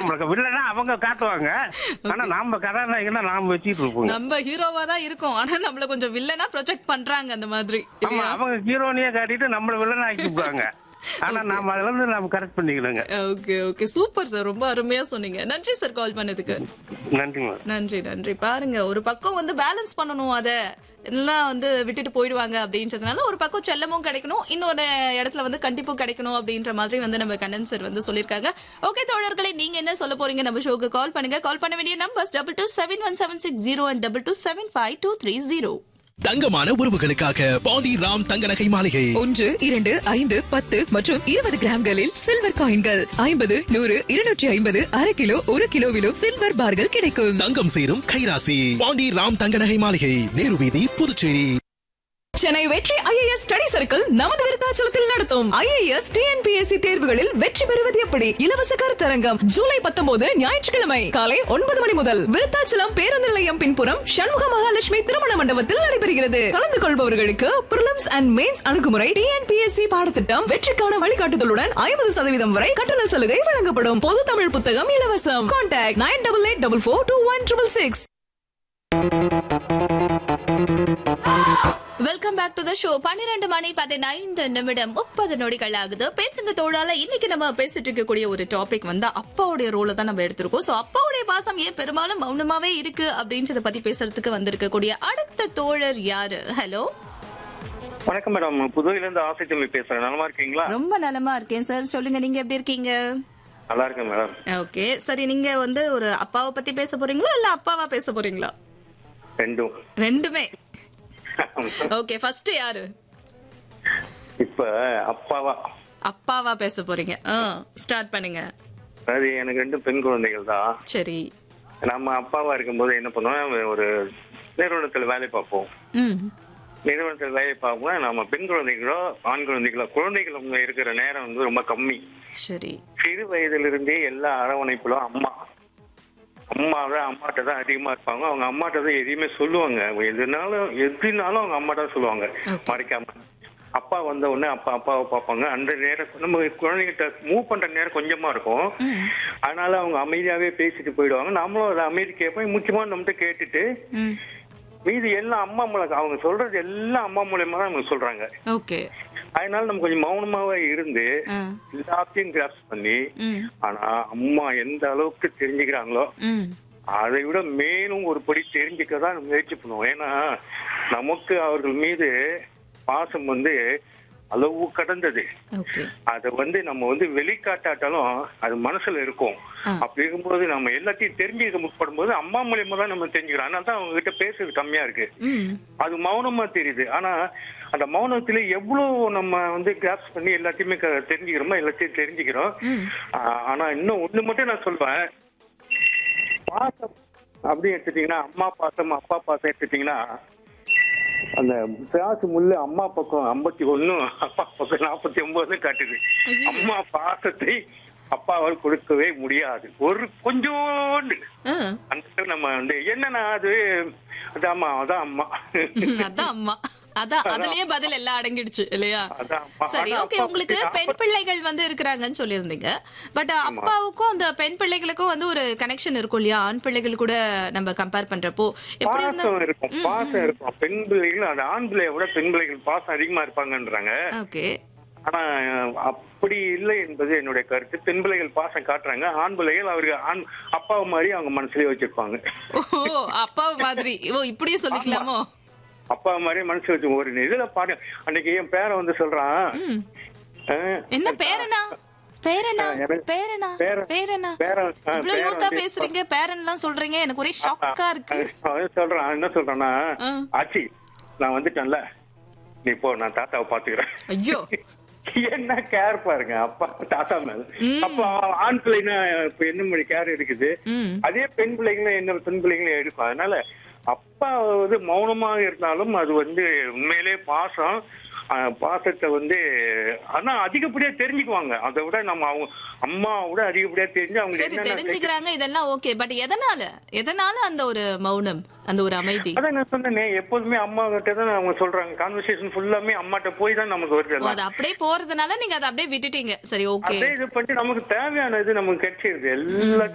நம்மளுக்கு வில்லனா அவங்க காட்டுவாங்க ஆனா நாம கதாநாயகனா நாம வச்சுட்டு இருப்போம் நம்ம ஹீரோவா தான் இருக்கோம் ஆனா நம்மள கொஞ்சம் வில்லனா ப்ரொஜெக்ட் பண்றாங்க அந்த மாதிரி ஆமா இல்லையா அவங்க ஹீரோனியே காட்டிட்டு நம்மள வில்லனா ஆக்கிப்பாங்க ஆனா நாம அதுல இருந்து நம்ம கரெக்ட் பண்ணிக்கணுங்க ஓகே ஓகே சூப்பர் சார் ரொம்ப அருமையா சொன்னீங்க நன்றி சார் கால் பண்ணதுக்கு நன்றி மேடம் நன்றி நன்றி பாருங்க ஒரு பக்கம் வந்து பேலன்ஸ் பண்ணணும் அத எல்லாம் வந்து விட்டுட்டு போயிடுவாங்க அப்படின்றதுனால ஒரு பக்கம் செல்லமும் கிடைக்கணும் இன்னொரு இடத்துல வந்து கண்டிப்பும் கிடைக்கணும் அப்படின்ற மாதிரி வந்து நம்ம கண்ணன் சார் வந்து சொல்லியிருக்காங்க ஓகே தோழர்களே நீங்க என்ன சொல்ல போறீங்க நம்ம ஷோக்கு கால் பண்ணுங்க கால் பண்ண வேண்டிய numbers double two seven one seven six zero and double two seven five two three zero தங்கமான உறவுகளுக்காக பாண்டி ராம் தங்க நகை மாளிகை ஒன்று இரண்டு ஐந்து பத்து மற்றும் இருபது கிராம்களில் சில்வர் காயின்கள் ஐம்பது நூறு இருநூற்றி ஐம்பது அரை கிலோ ஒரு கிலோவிலும் சில்வர் பார்கள் கிடைக்கும் தங்கம் சேரும் கைராசி பாண்டி ராம் தங்க நகை மாளிகை நேரு வீதி புதுச்சேரி சென்னை வெற்றி ஐஏஎஸ் ஸ்டடி சர்க்கிள் நமது விருத்தாச்சலத்தில் நடத்தும் ஐஏஎஸ் டிஎன்பிஎஸ்சி தேர்வுகளில் வெற்றி பெறுவது எப்படி இலவச கருத்தரங்கம் ஜூலை பத்தொன்பது ஞாயிற்றுக்கிழமை காலை ஒன்பது மணி முதல் விருத்தாச்சலம் பேருந்து நிலையம் பின்புறம் சண்முக மகாலட்சுமி திருமண மண்டபத்தில் நடைபெறுகிறது கலந்து கொள்பவர்களுக்கு பிரிலிம்ஸ் அண்ட் மெயின்ஸ் அணுகுமுறை டிஎன்பிஎஸ்சி பாடத்திட்டம் வெற்றிக்கான வழிகாட்டுதலுடன் ஐம்பது சதவீதம் வரை கட்டண சலுகை வழங்கப்படும் பொது தமிழ் புத்தகம் இலவசம் contact nine double eight double four two one triple six welcome back to the show பன்னிரண்டு மணி பதினைந்து நிமிடம் முப்பது நொடிகள் ஆகுது பேசுங்க தோழால இன்னைக்கு நம்ம பேசிட்டு இருக்கக்கூடிய ஒரு டாபிக் வந்து அப்பாவுடைய ரோல தான் நம்ம எடுத்திருக்கோம் சோ அப்பாவுடைய பாசம் ஏன் பெரும்பாலும் மௌனமாவே இருக்கு அப்படின்றத பத்தி பேசுறதுக்கு வந்திருக்கக்கூடிய அடுத்த தோழர் யாரு ஹலோ வணக்கம் மேடம் புதுவையில இருந்து ஆசை தம்பி பேசுறேன் நலமா இருக்கீங்களா ரொம்ப நலமா இருக்கேன் சார் சொல்லுங்க நீங்க எப்படி இருக்கீங்க நல்லா இருக்கேன் மேடம் ஓகே சரி நீங்க வந்து ஒரு அப்பாவை பத்தி பேச போறீங்களா இல்ல அப்பாவா பேச போறீங்களா ரெண்டும் ரெண்டுமே ஓகே ஃபர்ஸ்ட் யாரு இப்ப அப்பாவா அப்பாவா பேச போறீங்க ஸ்டார்ட் பண்ணுங்க அதாவது எனக்கு ரெண்டும் பெண் குழந்தைகள் தான் சரி நம்ம அப்பாவா இருக்கும்போது என்ன பண்ணுவோம் ஒரு நிறுவனத்துல வேலை பார்ப்போம் ம் நிறுவனத்தில் வேலை பார்ப்போம் நம்ம பெண் குழந்தைகளோ ஆண் குழந்தைகளோ குழந்தைகள் அவங்க இருக்கிற நேரம் வந்து ரொம்ப கம்மி சரி சிறு வயதிலிருந்தே எல்லா அரவணைப்பிலும் அம்மா அம்மா தான் அம்மாட்ட தான் அதிகமா இருப்பாங்க அவங்க அம்மாட்ட தான் எதையுமே சொல்லுவாங்க அவங்க எதுனாலும் எதுனாலும் அவங்க அம்மா தான் சொல்லுவாங்க மறைக்காம அப்பா வந்த உடனே அப்பா அப்பாவை பார்ப்பாங்க அந்த நேரம் நம்ம குழந்தைகிட்ட மூவ் பண்ற நேரம் கொஞ்சமா இருக்கும் அதனால அவங்க அமைதியாவே பேசிட்டு போயிடுவாங்க நாமளும் அதை அமைதி கேட்போம் முக்கியமா நம்மகிட்ட கேட்டுட்டு ம் மீதி எல்லாம் அம்மா மூலம் அவங்க சொல்றது எல்லாம் அம்மா மூலியமா தான் நமக்கு சொல்றாங்க ஓகே அதனால நம்ம கொஞ்சம் மௌனமாவே இருந்து ஆ எல்லாத்தையும் கிராஸ் பண்ணி ம் ஆனா அம்மா எந்த அளவுக்கு தெரிஞ்சுக்கிறாங்களோ ம் அதை விட மேலும் ஒரு படி தெரிஞ்சுக்க தான் முயற்சி பண்ணுவோம் ஏன்னா நமக்கு அவர்கள் மீது பாசம் வந்து அளவு கடந்தது ஓகே அதை வந்து நம்ம வந்து வெளிக்காட்டாட்டாலும் அது மனசுல இருக்கும் ஆ. அப்படி இருக்கும்போது நம்ம எல்லாத்தையும் தெரிஞ்சுக்க முற்படும் போது அம்மா மூலியமா தான் நம்ம தெரிஞ்சுக்கிறோம் அதனால தான் அவங்க கிட்ட பேசுறது கம்மியா இருக்கு ம் அது மௌனமா தெரியுது ஆனா அந்த மௌனத்துல எவ்வளவு நம்ம வந்து கிராப்ஸ் பண்ணி எல்லாத்தையுமே க- தெரிஞ்சுக்கிறோமோ எல்லாத்தையும் தெரிஞ்சுக்கிறோம் ம். ஆ- ஆனா இன்னும் ஒண்ணு மட்டும் நான் சொல்வேன் பாசம் அப்படி எடுத்துட்டீங்கன்னா அம்மா பாசம் அப்பா பாசம் எடுத்துட்டீங்கன்னா அந்த பிராசு முள்ளு அம்மா பக்கம் ஐம்பத்தி ஒண்ணு அப்பா பக்கம் நாற்பத்தி ஒன்பது காட்டுது அம்மா பாசத்தை அப்பாவால் கொடுக்கவே முடியாது ஒரு கொஞ்சோண்டு ஆ. அந்த இடத்துல நம்ம வந்து என்னன்னா அது அதாம்மா அதான் அம்மா அதான் அம்மா அதான் அதுலயே பதில் எல்லாம் அடங்கிடுச்சு இல்லையா அதான் அம்மா. சரி ஆனா ஓகே அப்பா உங்களுக்கு பத்தி பெண் பிள்ளைகள் வந்து இருக்கிறாங்கன்னு சொல்லியிருந்தீங்க பட் அப்பாவுக்கும் அந்த பெண் பிள்ளைகளுக்கும் வந்து ஒரு கனெக்ஷன் இருக்கும் இல்லையா ஆண் பிள்ளைகள் கூட நம்ம கம்பேர் பண்றப்போ எப்படி இருந்தா பாசம் இருக்கும் பாசம் இருக்கும் பெண் பிள்ளைகள் அது ஆண் பிள்ளைய விட பெண் பிள்ளைகள் பாசம் அதிகமா இருப்பாங்கன்றாங்க ஓகே ஆனா அப்படி இல்லை என்பது என்னுடைய கருத்து பெண் பிள்ளைகள் பாசம் காட்டுறாங்க ஆண் பிள்ளைகள் அவருக்கு ஆண் அப்பாவை மாதிரி அவங்க மனசுலயே வச்சிருப்பாங்க ஓ அப்பாவு மாதிரி ஓ இப்படியே சொல்லிக்கலாமோ அப்பா மாதிரி மனசு வச்சு ஒரு இதுல பாரு அன்னைக்கு என் பேரன் வந்து சொல்றான் ம். அஹ், என்ன பேரனா பேரனா ஆ, எனக்கு- பேரனா பேரன். பேரனா பேரன், ஆ, இவ்வளவு பேரன் யூத்தா வந்து- பேசுறீங்க பேரன்லாம் சொல்றீங்க எனக்கு ஒரே ஷாக்கா இருக்கு அவன் சொல்றான் என்ன சொல்றான்னா ஆ. ஆச்சி நான் வந்துட்டேன்ல நீ போ நான் தாத்தாவை பாத்துக்கிறேன் ஐயோ என்ன கேர் பாருங்க அப்பா தாத்தா மேல அப்ப ஆண் பிள்ளைங்க இப்ப என்ன மொழி கேர் இருக்குது ம் அதே பெண் பிள்ளைங்களும் என்ன பெண் பிள்ளைங்களும் எடுக்கும் அதனால அப்பா வந்து மௌனமாக இருந்தாலும் அது வந்து உண்மையிலே பாசம் அஹ், பாசத்தை வந்து ஆனா அதிகப்படியா தெரிஞ்சுக்குவாங்க அதை விட நம்ம அவங்க அம்மாவோட அதிகப்படியா தெரிஞ்சு அவங்க சரி என்னென்ன தெரிஞ்சுக்கிறாங்க இதெல்லாம் ஓகே பட் எதனால எதனால அந்த ஒரு மௌனம் அந்த ஒரு அமைதி அதான் நான் சொன்னேனே எப்போதுமே அம்மா கிட்ட தான் அவங்க சொல்றாங்க கான்வர்சேஷன் ஃபுல்லாமே அம்மாட்ட போய் தான் நமக்கு வருது ஓ, எல்லாம். அது அப்படியே போறதுனால நீங்க அதை அப்படியே விட்டுட்டீங்க சரி ஓகே அப்படியே இது பண்ணிட்டு நமக்கு தேவையான இது நமக்கு கிடைச்சிருது எல்லா